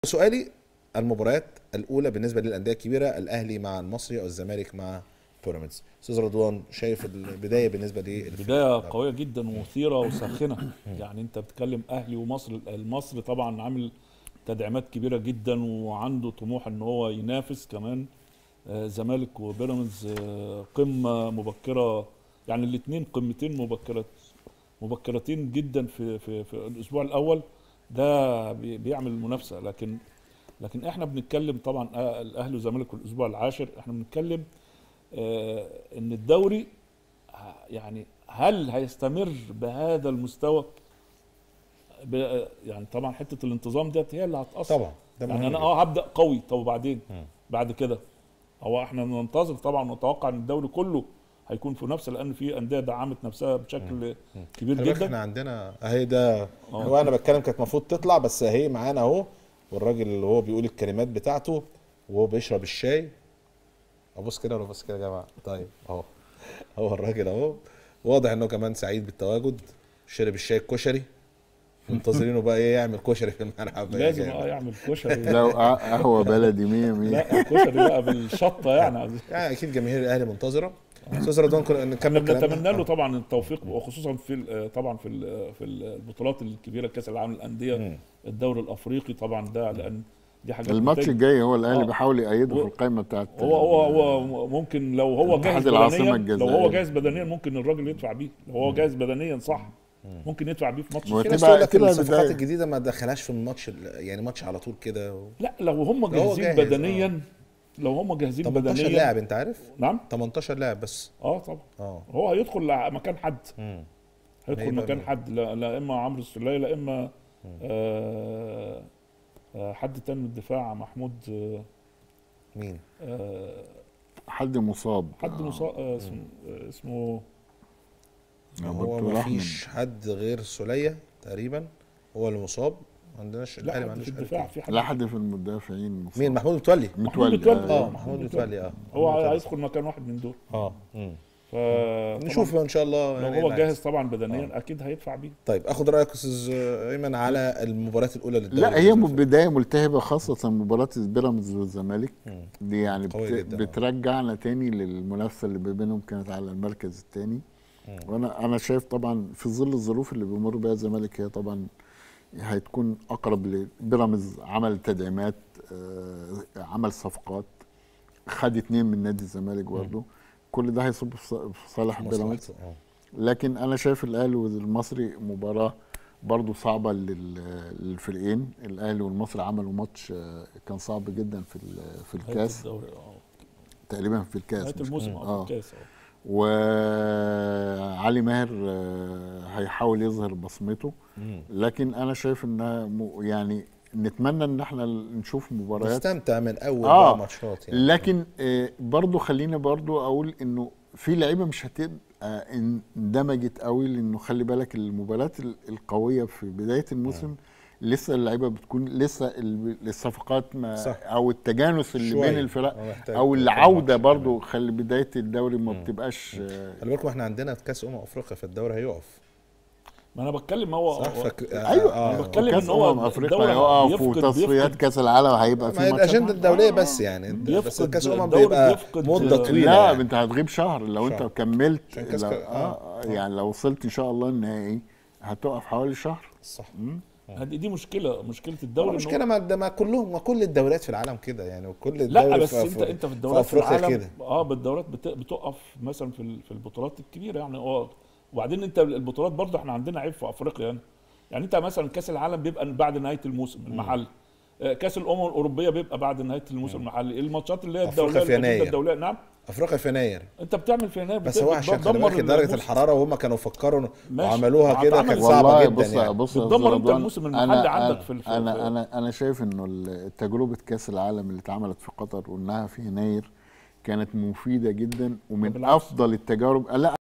سؤالي المباريات الاولى بالنسبه للانديه الكبيره الاهلي مع المصري او الزمالك مع بيراميدز استاذ رضوان شايف البدايه بالنسبه لي بدايه قويه جدا ومثيره وساخنه يعني انت بتتكلم اهلي ومصر المصري طبعا عامل تدعيمات كبيره جدا وعنده طموح ان هو ينافس كمان آه، زمالك وبيراميدز آه، قمه مبكره يعني الاثنين قمتين مبكرات مبكرتين جدا في في في الاسبوع الاول ده بي- بيعمل منافسه لكن لكن احنا بنتكلم طبعا آه، الاهلي والزمالك في الاسبوع العاشر احنا بنتكلم آه، ان الدوري ه- يعني هل هيستمر بهذا المستوى ب- يعني طبعا حته الانتظام ديت هي اللي هتاثر طبعا ده يعني مهم انا جداً. اه هبدا قوي طب وبعدين مم. بعد كده هو احنا ننتظر طبعا ونتوقع ان الدوري كله هيكون في نفس لان في انديه دعمت نفسها بشكل كبير خلي بالك جدا احنا عندنا اهي ده آه. هو انا بتكلم كانت المفروض تطلع بس اهي معانا اهو والراجل اللي هو بيقول الكلمات بتاعته وهو بيشرب الشاي ابص كده ولا بص كده يا جماعه طيب اهو هو الراجل اهو واضح انه كمان سعيد بالتواجد شرب الشاي الكشري منتظرينه بقى ايه يعمل كشري في الملعب بقى لازم جامد. اه يعمل كشري لو قه- قهوه بلدي 100 100 لا الكشري بقى بالشطه يعني عايزين- يعني اكيد جماهير الاهلي منتظره استاذ رضوان كنا احنا نكمل كلامنا بنتمنى له آه. طبعا التوفيق وخصوصا في ال- طبعا في ال- في البطولات الكبيره كاس العالم للانديه مم. الدوري الافريقي طبعا ده لان دي حاجات الماتش بتج- الجاي هو الاهلي آه. بيحاول يأيده و- في القائمه بتاعت هو هو هو ممكن لو هو اتحاد جاهز العاصمة بدنيا لو هو الجزائرية. جاهز بدنيا ممكن الراجل يدفع بيه لو هو جاهز بدنيا صح ممكن يدفع بيه في ماتش و- في ناس تبقى- تقول لك تبقى الصفقات بداية. الجديده ما دخلهاش في الماتش ال- يعني ماتش على طول كده و... لا لو هم هو جاهزين جاهز، بدنيا لو هم جاهزين 18 بدنيا لاعب انت عارف نعم 18 لاعب بس اه طبعا اه هو هيدخل ع- مكان حد مم. هيدخل هيبقى مكان مين؟ حد لا, لا اما عمرو السوليه لا اما آه آه حد تاني من الدفاع محمود آه مين آه حد مصاب حد مصاب آه اسمه, آه اسمه أنا هو قلت ما رحمة. فيش حد غير سوليه تقريبا هو اللي مصاب ما عندناش لا الاهلي ما حد في عندوش حد الدفاع تاني. في حد لا حد في المدافعين مصاب. مين محمود متولي متولي متولي. اه آه. محمود متولي اه هو محمود متولي. هيدخل مكان واحد من دول اه مم. ف نشوف ان شاء الله لو يعني هو اللي جاهز عايز. طبعا بدنيا اكيد هيدفع بيه طيب اخد رايك استاذ ايمن على المباريات الاولى للدوري لا هي الجزائري. بدايه ملتهبه خاصه مباراه بيراميدز والزمالك مم. دي يعني قوية بت... جدا، آه. بترجعنا تاني للمنافسه اللي ما بينهم كانت على المركز الثاني مم. وانا انا شايف طبعا في ظل الظروف اللي بيمر بيها الزمالك هي طبعا هتكون اقرب لبيراميدز عمل تدعيمات آه، عمل صفقات خد اتنين من نادي الزمالك برضه كل ده هيصب في ص- في صالح بيراميدز مصلحته اه لكن انا شايف الاهلي والمصري مباراه برضو صعبه لل- للفريقين الاهلي والمصري عملوا ماتش آه، كان صعب جدا في ال- في نهاية الكاس الدوري اه تقريبا في الكاس نهايه مش- الموسم اه آه. في الكاس اه وعلي ماهر آه، هيحاول يظهر بصمته مم. لكن انا شايف انها م- يعني نتمنى ان احنا نشوف مباريات نستمتع من اول آه. بقى ماتشات يعني لكن آه، برضو خليني برضو اقول انه في لعيبه مش هتبقى اندمجت قوي لانه خلي بالك المباريات ال- القويه في بدايه الموسم لسه اللعيبه بتكون لسه ال- الصفقات ما صح. او التجانس اللي شوية. بين الفرق آه، محتاج او كام العوده ماتش برضو خلي بدايه الدوري ما بتبقاش آه، خلي بالكم احنا عندنا كاس امم افريقيا في الدوري هيقف ما انا بتكلم هو صح هو- فك... ايوه آه. أنا بتكلم كاس إن هو امم افريقيا الدوري هيقف بيفقد- وتصفيات بيفقد- كاس العالم هيبقى في ما هي ماتشات الاجنده الدوليه آه. بس يعني بس بيفقد كاس امم الدوري بيبقى بيفقد- مده طويله لا يعني. انت هتغيب شهر لو شهر. انت كملت عشان كاس لو كا- آه. آه. آه. يعني لو وصلت ان شاء الله النهائي هتقف حوالي شهر صح مم. هذه دي مشكله مشكله والله الدوري إن هو- مشكله ما, ده ما كلهم ما كل الدوريات في العالم كده يعني وكل الدوري لا بس في انت في- انت في الدورات في افريقيا العالم كده. اه بالدورات بت- بتقف مثلا في ال- في البطولات الكبيره يعني اه وبعدين انت البطولات برضه احنا عندنا عيب في افريقيا يعني يعني انت مثلا كاس العالم بيبقى بعد نهايه الموسم المحلي آه، كاس الامم الاوروبيه بيبقى بعد نهايه الموسم المحلي الماتشات اللي هي أفريقيا الدوليه في الأجندة يناير. الدوليه نعم افريقيا في يناير انت بتعمل في يناير بس بت- هو عشان خلي بتدمر بالك درجه الموسم. الحراره وهم كانوا فكروا ماشي. وعملوها كده وهتعمل- كانت صعبه والله جدا بص يعني بص يا بتدمر أستاذ انت رضوان، الموسم أنا- المحلي أنا- عندك في ال- في- انا في- انا انا شايف انه ال- تجربه كاس العالم اللي اتعملت في قطر وانها في يناير كانت مفيده جدا ومن بالعكس. افضل التجارب لا